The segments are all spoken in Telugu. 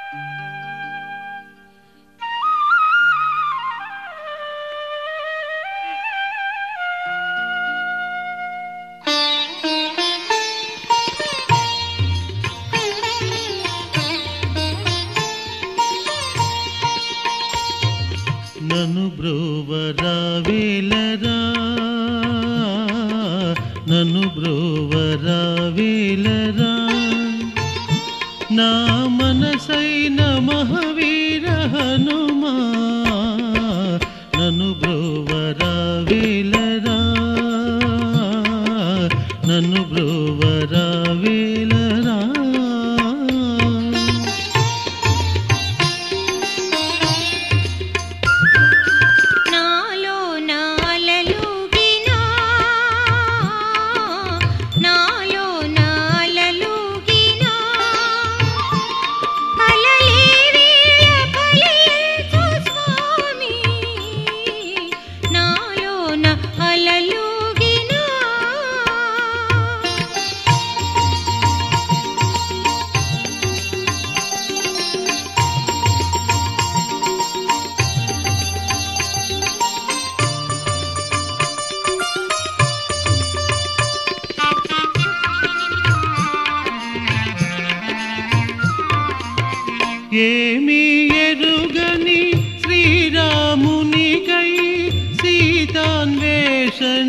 నను బ్రోవరా వేలరా నను బ్రోవరా వేలరా నా మనసైన మహవీర హనుమా నను బ్రోవరా వేలరా నన్ను బ్రోవరా వేలరా నాలో నాలలుగినా నాలో నాలలుగినా కలలేవే ఫలించు స్వామి నాలో నా అలలుగినా ఏమీ ఎరుగని శ్రీరామునికై సీతాన్వేషణ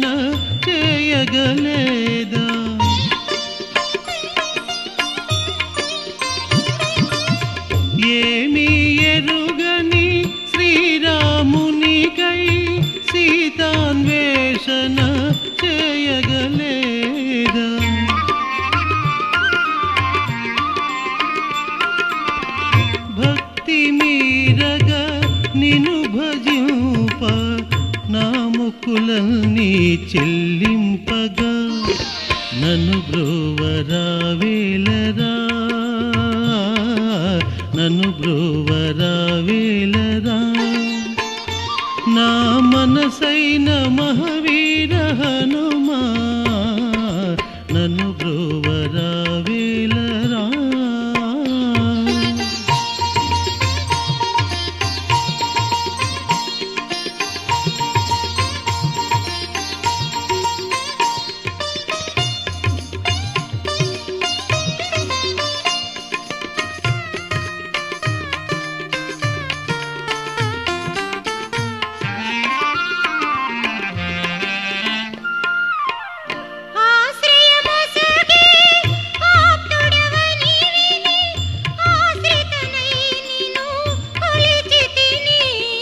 చేయగలేదా ఏమీ ఎరుగని శ్రీరామునికై సీతాన్వేషణ చేయగలేదా భక్తి మీరగ నిను భజింప నా ముకులన్నీ చెల్లింపగా నన్ను బ్రోవరా వేలరా నన్ను బ్రోవరా వేలరా నా మనసైన మహవీర హనుమా నన్ను బ్రోవరా వేలరా ఆశ్రయమొసగి ఆప్తుడవని విని ఆశ్రితనై నిన్ను కొలిచితిని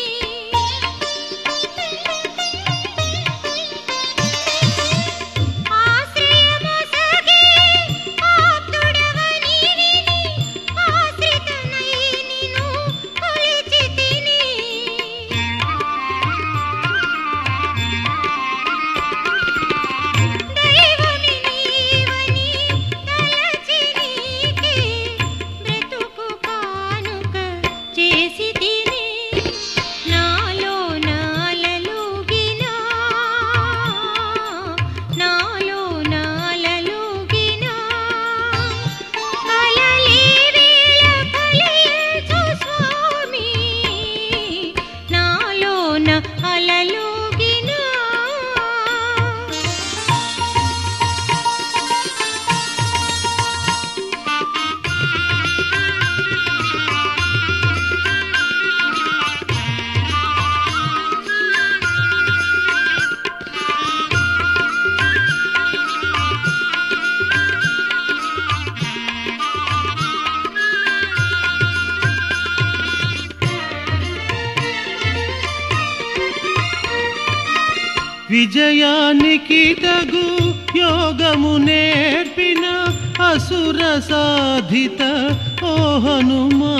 ఆశ్రయమొసగి ఆప్తుడవని విని ఆశ్రితనై నిన్ను కొలిచితిని దైవమి నీవని తలచి నీకే బ్రతుకు కానుక చేసి తిని నాలో నాలలుగినా నాలో నాలలుగినా కలలేవేళ కలియించు స్వామి నాలోన అలలుగినా విజయానికి తగు యోగము నేర్పిన అసుర సాధిత ఓ హనుమా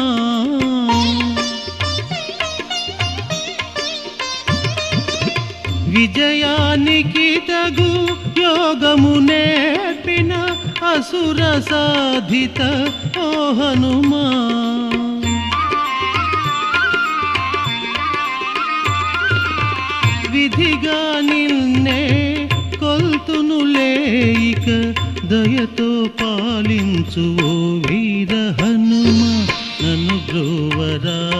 విజయానికి తగు యోగము నేర్పిన అసుర సాధిత ఓ హనుమా విధిగా నిన్నే కొల్తును లేయిక దయతో పాలించు ఓ వీర హనుమ నన్ను సుందరా